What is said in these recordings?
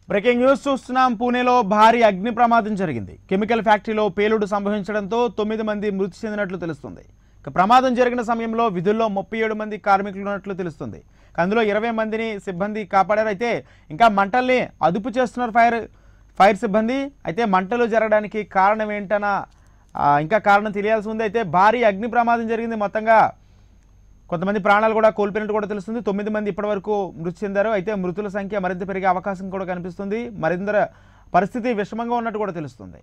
breaking news చూస్తున్నాం పూణేలో భారీ అగ్ని ప్రమాదం జరిగింది కెమికల్ ఫ్యాక్టరీలో పేలుడు సంభవించడంతో తొమ్మిది మంది మృతి చెందినట్లు తెలుస్తుంది ఇక ప్రమాదం జరిగిన సమయంలో విధుల్లో ముప్పై ఏడు మంది కార్మికులు ఉన్నట్లు తెలుస్తుంది ఇక అందులో ఇరవై మందిని సిబ్బంది కాపాడారు అయితే ఇంకా మంటల్ని అదుపు చేస్తున్నారు ఫైర్ ఫైర్ సిబ్బంది అయితే మంటలు జరగడానికి కారణం ఏంటన్న ఆ, ఇంకా కారణం తెలియాల్సి ఉంది అయితే భారీ అగ్ని ప్రమాదం జరిగింది మొత్తంగా కొంతమంది ప్రాణాలు కూడా కోల్పోయినట్టు కూడా తెలుస్తుంది తొమ్మిది మంది ఇప్పటివరకు మృతి చెందారు అయితే మృతుల సంఖ్య మరింత పెరిగే అవకాశం కూడా కనిపిస్తుంది మరింత పరిస్థితి విషమంగా ఉన్నట్టు కూడా తెలుస్తుంది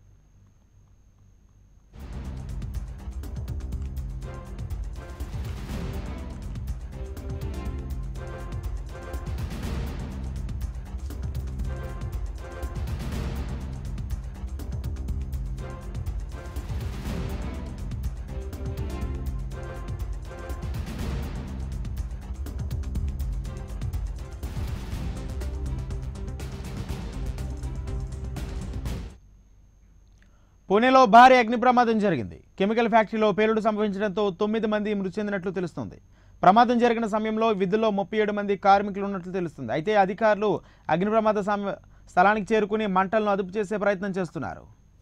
పూణేలో భారీ అగ్ని ప్రమాదం జరిగింది కెమికల్ ఫ్యాక్టరీలో పేలుడు సంభవించడంతో తొమ్మిది మంది మృతి చెందినట్లు తెలుస్తుంది ప్రమాదం జరిగిన సమయంలో విధుల్లో ముప్పై ఏడు మంది కార్మికులు ఉన్నట్లు తెలుస్తుంది అయితే అధికారులు అగ్ని ప్రమాద సమ- స్థలానికి చేరుకుని మంటలను అదుపు చేసే ప్రయత్నం చేస్తున్నారు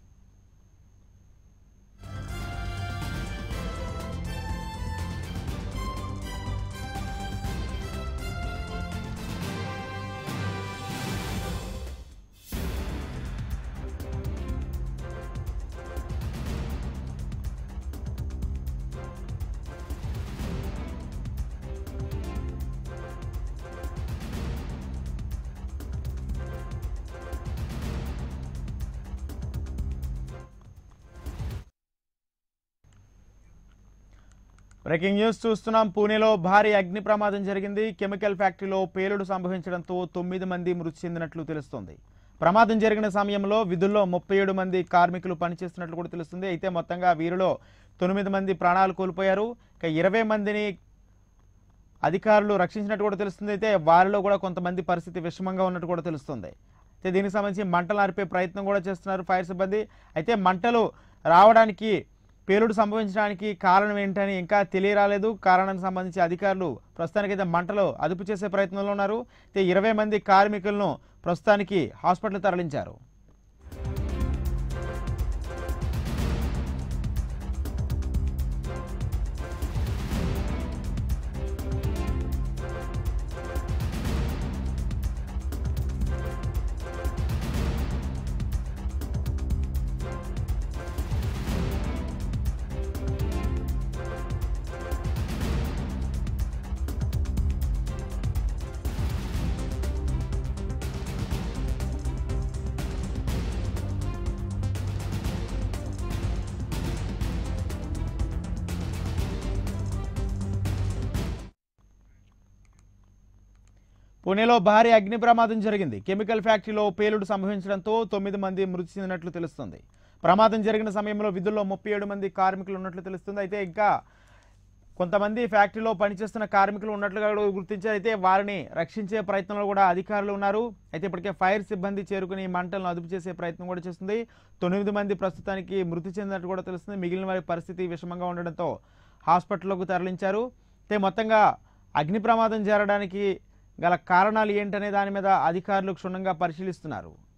బ్రేకింగ్ న్యూస్ చూస్తున్నాం పూణేలో భారీ అగ్ని ప్రమాదం జరిగింది కెమికల్ ఫ్యాక్టరీలో పేలుడు సంభవించడంతో తొమ్మిది మంది మృతి చెందినట్లు తెలుస్తోంది ప్రమాదం జరిగిన సమయంలో విధుల్లో ముప్పై ఏడు మంది కార్మికులు పనిచేస్తున్నట్లు కూడా తెలుస్తుంది అయితే మొత్తంగా వీరిలో తొమ్మిది మంది ప్రాణాలు కోల్పోయారు ఇక ఇరవై మందిని అధికారులు రక్షించినట్టు కూడా తెలుస్తుంది అయితే వారిలో కూడా కొంతమంది పరిస్థితి విషమంగా ఉన్నట్టు కూడా తెలుస్తుంది అయితే దీనికి సంబంధించి మంటలు ఆర్పే ప్రయత్నం కూడా చేస్తున్నారు ఫైర్ సిబ్బంది అయితే మంటలు రావడానికి పేలుడు సంభవించడానికి కారణం ఏంటని ఇంకా తెలియరాలేదు కారణానికి సంబంధించి అధికారులు ప్రస్తుతానికైతే మంటలు అదుపు చేసే ప్రయత్నంలో ఉన్నారు అయితే ఇరవై మంది కార్మికులను ప్రస్తుతానికి హాస్పిటల్ తరలించారు పూణేలో భారీ అగ్ని ప్రమాదం జరిగింది కెమికల్ ఫ్యాక్టరీలో పేలుడు సంభవించడంతో తొమ్మిది మంది మృతి చెందినట్లు తెలుస్తుంది ప్రమాదం జరిగిన సమయంలో విధుల్లో ముప్పై ఏడు మంది కార్మికులు ఉన్నట్లు తెలుస్తుంది అయితే ఇంకా కొంతమంది ఫ్యాక్టరీలో పనిచేస్తున్న కార్మికులు ఉన్నట్లుగా కూడా గుర్తించారు అయితే వారిని రక్షించే ప్రయత్నంలో కూడా అధికారులు ఉన్నారు అయితే ఇప్పటికే ఫైర్ సిబ్బంది చేరుకుని ఈ మంటలను అదుపు చేసే ప్రయత్నం కూడా చేస్తుంది తొమ్మిది మంది ప్రస్తుతానికి మృతి చెందినట్టు కూడా తెలుస్తుంది మిగిలిన వారి పరిస్థితి విషమంగా ఉండడంతో హాస్పిటల్లోకి తరలించారు అయితే మొత్తంగా అగ్ని ప్రమాదం జరగడానికి గల కారణాలు ఏంటనే దాని మీద అధికారులు క్షుణ్ణంగా పరిశీలిస్తున్నారు